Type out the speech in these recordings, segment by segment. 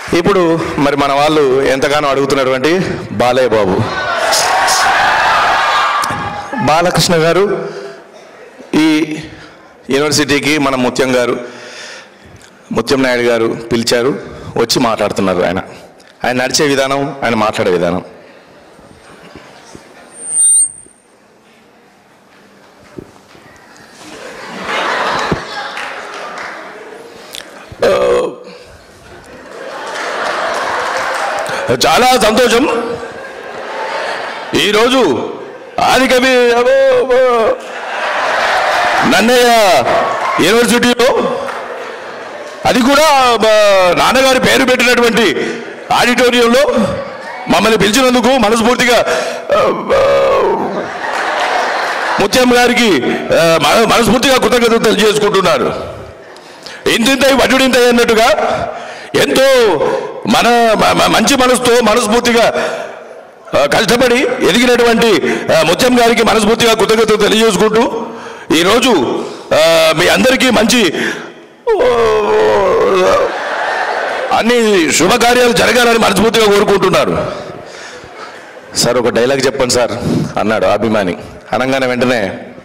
ఇప్పుడు మరి మన వాళ్ళు ఎంతగానో అడుగుతున్నటువంటి బాలయ్య బాబు బాలకృష్ణ గారు ఈ యూనివర్సిటీకి మన ముత్యం గారు ముత్యం నాయుడు గారు పిలిచారు వచ్చి మాట్లాడుతున్నారు ఆయన ఆయన నడిచే విధానం ఆయన మాట్లాడే విధానం చాలా సంతోషం ఈరోజు ఆదికవి అబ్బో, అబ్బో, నన్నయ్య యూనివర్సిటీలో అది కూడా మా నాన్నగారి పేరు పెట్టినటువంటి ఆడిటోరియంలో మమ్మల్ని పిలిచినందుకు మనస్ఫూర్తిగా ఆ, ఆ, ముత్యం గారికి ఆ, మన- మనస్ఫూర్తిగా కృతజ్ఞతలు తెలియజేసుకుంటున్నారు ఇంతింత వడ్డుడింత అన్నట్టుగా ఎంతో మన మ- మ- మంచి మనసుతో మనస్ఫూర్తిగా ఆ, కష్టపడి ఎదిగినటువంటి ఆ, ముత్యం గారికి మనస్ఫూర్తిగా కృతజ్ఞతలు తెలియజేసుకుంటూ ఈరోజు ఆ, మీ అందరికీ మంచి ఓ, అన్ని శుభకార్యాలు జరగాలని మనస్ఫూర్తిగా కోరుకుంటున్నారు సార్ ఒక డైలాగ్ చెప్పండి సార్ అన్నాడు అభిమాని అనగానే వెంటనే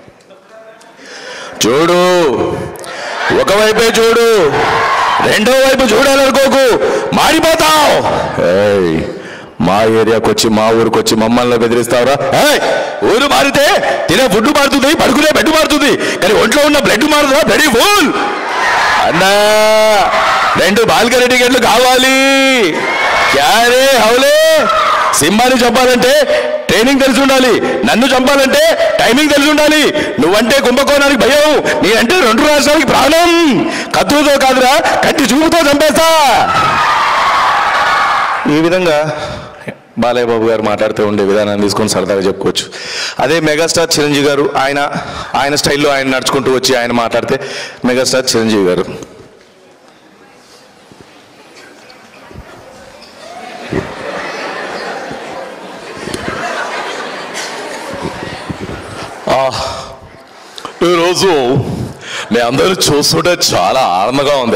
చూడు ఒకవైపే చూడు రెండో వైపు చూడాలనుకోకు మారిపోతావు ఏయ్, మా ఏరియాకి వచ్చి మా ఊరికి వచ్చి మమ్మల్ని బెదిరిస్తావురా ఏయ్, ఊరు మారితే తినే ఫుడ్ మారుతుంది పడుకునే బెడ్ మారుతుంది కానీ ఒంట్లో ఉన్న బ్లడ్ మారుతుందా బ్లడ్ ఫుల్ అన్నా రెండు బాల్కనీ టికెట్లు కావాలి క్యారే హౌలే సింహాన్ని చంపాలంటే ట్రైనింగ్ తెలిసి ఉండాలి నన్ను చంపాలంటే టైమింగ్ తెలిసి ఉండాలి నువ్వంటే కుంభకోణానికి భయం నేనంటే రెండు రాష్ట్రాలకి ప్రాణం కత్తులతో కాదురా కట్టి చూపుతో చంపేస్తా ఈ విధంగా బాలయ్య బాబు గారు మాట్లాడుతూ ఉండే విధానాన్ని తీసుకొని సరదాగా చెప్పుకోవచ్చు అదే మెగాస్టార్ చిరంజీవి గారు ఆయన ఆయన స్టైల్లో ఆయన నడుచుకుంటూ వచ్చి ఆయన మాట్లాడితే మెగాస్టార్ చిరంజీవి గారు ఈరోజు మీ అందరూ చూస్తుంటే చాలా ఆనందంగా ఉంది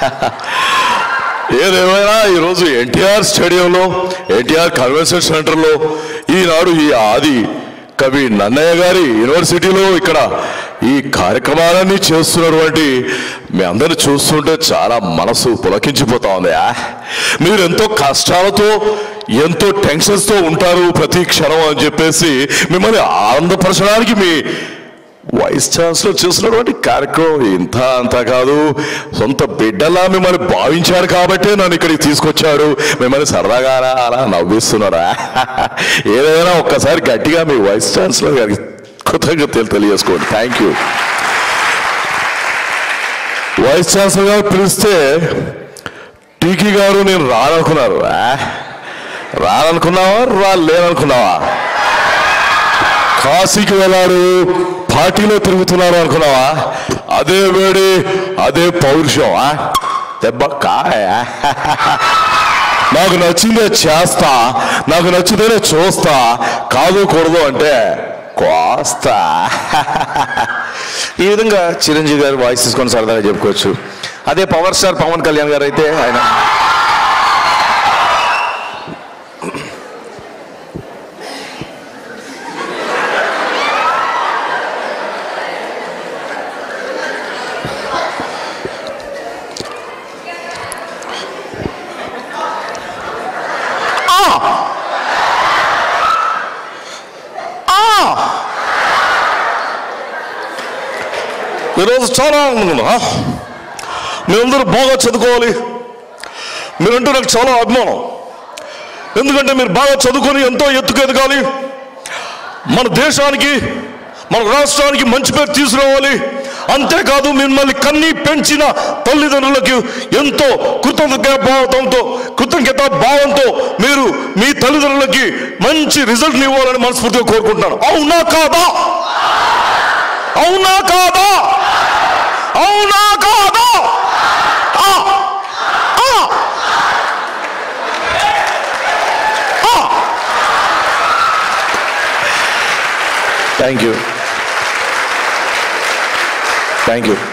ఏదేమైనా ఈరోజు ఎన్టీఆర్ స్టేడియంలో ఎన్టీఆర్ కన్వెన్షన్ సెంటర్లో ఈనాడు ఈ ఆది కవి నన్నయ్య గారి యూనివర్సిటీలో ఇక్కడ ఈ కార్యక్రమాలన్నీ చేస్తున్నటువంటి మీ అందరు చూస్తుంటే చాలా మనసు పులకించిపోతా ఉంది మీరు ఎంతో కష్టాలతో ఎంతో టెన్షన్స్తో ఉంటారు ప్రతి క్షణం అని చెప్పేసి మిమ్మల్ని ఆనందపరచడానికి మీ వైస్ ఛాన్సలర్ చేస్తున్నటువంటి కార్యక్రమం ఇంత అంత కాదు సొంత బిడ్డలా మిమ్మల్ని భావించారు కాబట్టే నన్ను ఇక్కడికి తీసుకొచ్చాడు మిమ్మల్ని సరదాగా అలా అలా నవ్విస్తున్నారా ఏదైనా ఒక్కసారి గట్టిగా మీ వైస్ ఛాన్సలర్ గారికి కృతజ్ఞతలు తెలియజేసుకోండి థ్యాంక్ యూ వైస్ ఛాన్సలర్ గారు పిలిస్తే టీకీ గారు నేను రాననుకున్నారు ఆ? రాననుకున్నావా రాలేననుకున్నావా కాశీకి వెళ్ళారు పార్టీలో తిరుగుతున్నారు అనుకున్నావా అదే వేడి అదే పౌరుషం ఆ? దెబ్బ కాయ నాకు నచ్చిందే చేస్తా నాకు నచ్చితేనే చూస్తా కాదు కూడదు అంటే కోస్తా ఈ విధంగా చిరంజీవి గారు వాయిస్ తీసుకొని సరదాగా చెప్పుకోవచ్చు అదే పవర్ స్టార్ పవన్ కళ్యాణ్ గారు అయితే ఆయన ఈరోజు చాలా ఆనందంగా ఉందా మీరందరూ బాగా చదువుకోవాలి మీరంటే నాకు చాలా అభిమానం ఎందుకంటే మీరు బాగా చదువుకొని ఎంతో ఎత్తుకు ఎదగాలి మన దేశానికి మన రాష్ట్రానికి మంచి పేరు తీసుకురావాలి అంతేకాదు మిమ్మల్ని కన్ని పెంచిన తల్లిదండ్రులకు ఎంతో కృతజ్ఞత భావంతో కృతజ్ఞత భావంతో మీరు మీ తల్లిదండ్రులకి మంచి రిజల్ట్ ఇవ్వాలని మనస్ఫూర్తిగా కోరుకుంటున్నాను అవునా కాదా అవునా కాదా అవునా కాదా ఆ! ఆ! ఆ! Thank you thank you